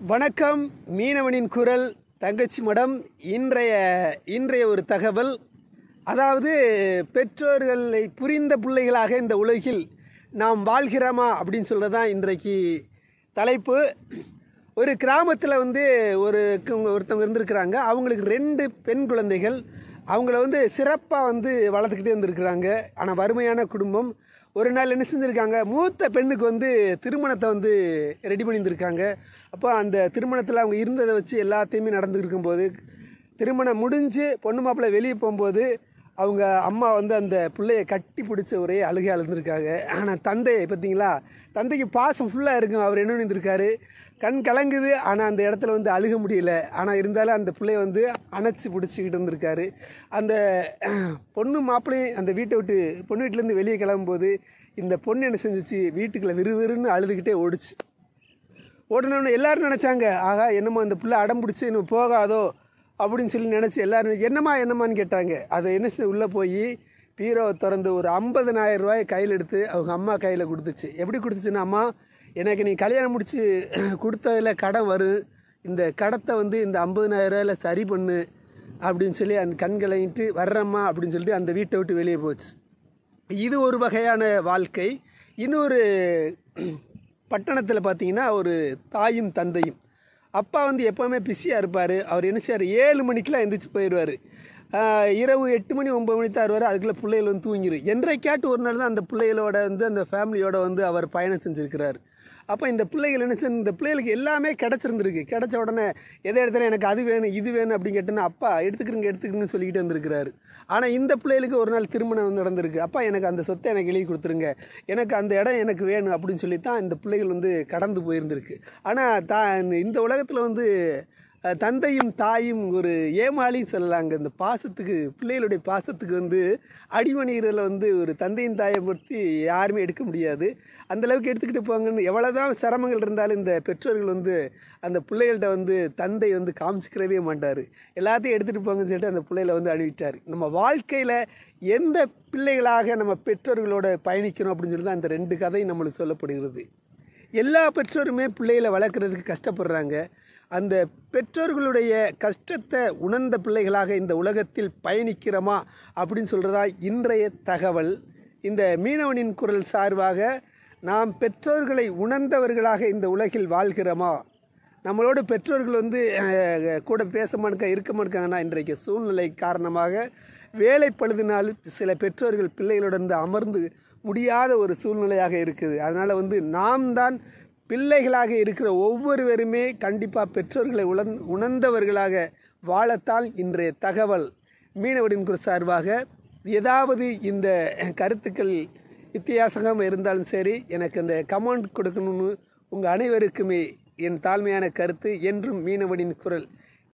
வணக்கம் மீனவனின் குரல் தங்கச்சி மடம் இன்றைய இன்றைய ஒரு தகவல் அதாவது பெற்றோர்களை புரிந்த பிள்ளைகளாக இந்த உலகில் நாம் வாழ்கிறோமா அப்படின்னு சொல்கிறது தான் இன்றைக்கு தலைப்பு ஒரு கிராமத்தில் வந்து ஒரு ஒருத்தவங்க இருந்திருக்கிறாங்க அவங்களுக்கு ரெண்டு பெண் குழந்தைகள் அவங்கள வந்து சிறப்பாக வந்து வளர்த்துக்கிட்டே இருந்திருக்கிறாங்க ஆனால் வறுமையான குடும்பம் ஒரு நாள் என்ன செஞ்சுருக்காங்க மூத்த பெண்ணுக்கு வந்து திருமணத்தை வந்து ரெடி பண்ணியிருந்திருக்காங்க அப்போ அந்த திருமணத்தில் அவங்க இருந்ததை வச்சு எல்லாத்தையுமே நடந்துருக்கும் போது திருமணம் முடிஞ்சு பொண்ணு மாப்பிள்ளை வெளியே போகும்போது அவங்க அம்மா வந்து அந்த பிள்ளைய கட்டி பிடிச்ச ஒரே அழுகை அழுந்திருக்காங்க ஆனால் தந்தை பார்த்தீங்களா தந்தைக்கு பாசம் ஃபுல்லாக இருக்கும் அவர் என்ன பண்ணியிருக்காரு கண் கலங்குது ஆனால் அந்த இடத்துல வந்து அழுக முடியல ஆனால் இருந்தாலும் அந்த பிள்ளைய வந்து அணைச்சி பிடிச்சிக்கிட்டு இருந்திருக்காரு அந்த பொண்ணு மாப்பிள்ளையும் அந்த வீட்டை விட்டு பொண்ணு வீட்டிலேருந்து வெளியே கிளம்பும்போது இந்த பொண்ணு என்ன செஞ்சிச்சு வீட்டுக்குள்ளே விறுவிறுன்னு அழுதுகிட்டே ஓடிச்சு ஓடணுன்னு எல்லாரும் நினச்சாங்க ஆகா என்னம்மா அந்த பிள்ளை அடம் பிடிச்சி இன்னும் போகாதோ அப்படின்னு சொல்லி நினச்சி எல்லாரும் என்னம்மா என்னம்மான்னு கேட்டாங்க அதை என்ன செஞ்சு உள்ளே போய் பீரோவை திறந்து ஒரு ஐம்பதனாயிரம் ரூபாய் கையில் எடுத்து அவங்க அம்மா கையில் கொடுத்துச்சு எப்படி கொடுத்துச்சுன்னா அம்மா எனக்கு நீ கல்யாணம் முடிச்சு கொடுத்ததில் கடன் வரும் இந்த கடத்தை வந்து இந்த ஐம்பதனாயிரம் ரூபாயில் சரி பண்ணு அப்படின்னு சொல்லி அந்த கண்களைட்டு வர்றம்மா அப்படின்னு சொல்லிட்டு அந்த வீட்டை விட்டு வெளியே போச்சு இது ஒரு வகையான வாழ்க்கை இன்னொரு பட்டணத்தில் பார்த்தீங்கன்னா ஒரு தாயும் தந்தையும் அப்பா வந்து எப்போவுமே பிஸியாக இருப்பார் அவர் என்ன செய்வார் ஏழு மணிக்கெலாம் எந்திரிச்சு போயிடுவார் இரவு எட்டு மணி ஒம்பது மணி தான் வருவார் அதுக்குள்ளே பிள்ளைகள் வந்து தூங்கிடும் என்றைக்காட்டு ஒரு நாள் தான் அந்த பிள்ளைகளோட வந்து அந்த ஃபேமிலியோட வந்து அவர் பயணம் செஞ்சுருக்கிறார் அப்போ இந்த பிள்ளைகள் என்ன செய்ய இந்த பிள்ளைகளுக்கு எல்லாமே கிடச்சிருந்துருக்கு கிடச்ச உடனே எதை இடத்துல எனக்கு அது வேணும் இது வேணும் அப்படின்னு கேட்டோன்னா அப்பா எடுத்துக்கிறங்க எடுத்துக்கிறேன்னு சொல்லிக்கிட்டு வந்திருக்கிறாரு ஆனால் இந்த பிள்ளைகளுக்கு ஒரு நாள் திருமணம் வந்து நடந்திருக்கு அப்பா எனக்கு அந்த சொத்தை எனக்கு எழுதி கொடுத்துருங்க எனக்கு அந்த இடம் எனக்கு வேணும் அப்படின்னு சொல்லி தான் இந்த பிள்ளைகள் வந்து கடந்து போயிருந்திருக்கு ஆனால் தா இந்த உலகத்தில் வந்து அஹ், தந்தையும் தாயும் ஒரு ஏமாளியும் சொல்லலாங்க இந்த பாசத்துக்கு பிள்ளைகளுடைய பாசத்துக்கு வந்து அடிமணிகிறதுல வந்து ஒரு தந்தையும் தாயை பொறுத்து யாருமே எடுக்க முடியாது அந்த அளவுக்கு எடுத்துக்கிட்டு போங்கன்னு எவ்வளோதான் சிரமங்கள் இருந்தாலும் இந்த பெற்றோர்கள் வந்து அந்த பிள்ளைகள்கிட்ட வந்து தந்தை வந்து காமிச்சிக்கிறவே மாட்டார் எல்லாத்தையும் எடுத்துகிட்டு போங்கன்னு சொல்லிட்டு அந்த பிள்ளைகளை வந்து அனுப்பிட்டார் நம்ம வாழ்க்கையில் எந்த பிள்ளைகளாக நம்ம பெற்றோர்களோட பயணிக்கணும் அப்படின்னு சொல்லி தான் அந்த ரெண்டு கதையும் நம்மளுக்கு சொல்லப்படுகிறது எல்லா பெற்றோருமே பிள்ளைகளை வளர்க்குறதுக்கு கஷ்டப்படுறாங்க அந்த பெற்றோர்களுடைய கஷ்டத்தை உணர்ந்த பிள்ளைகளாக இந்த உலகத்தில் பயணிக்கிறோமா அப்படின்னு சொல்கிறதா இன்றைய தகவல் இந்த மீனவனின் குரல் சார்பாக நாம் பெற்றோர்களை உணர்ந்தவர்களாக இந்த உலகில் வாழ்கிறோமா நம்மளோட பெற்றோர்கள் வந்து அஹ், கூட பேச மாட்டேங்க இருக்க மாட்டேங்கன்னா இன்றைக்கு சூழ்நிலை காரணமாக வேலை பழுதினால் சில பெற்றோர்கள் பிள்ளைகளுடன் வந்து அமர்ந்து முடியாத ஒரு சூழ்நிலையாக இருக்குது அதனால் வந்து நாம் தான் பிள்ளைகளாக இருக்கிற ஒவ்வொருவருமே கண்டிப்பாக பெற்றோர்களை உணர்ந் உணர்ந்தவர்களாக வாழத்தான் இன்றைய தகவல் மீனவடின் குரல் சார்பாக ஏதாவது இந்த கருத்துக்கள் வித்தியாசமாக இருந்தாலும் சரி எனக்கு அந்த கமெண்ட் கொடுக்கணும்னு உங்கள் அனைவருக்குமே என் தாழ்மையான கருத்து என்றும் மீனவனின் குரல்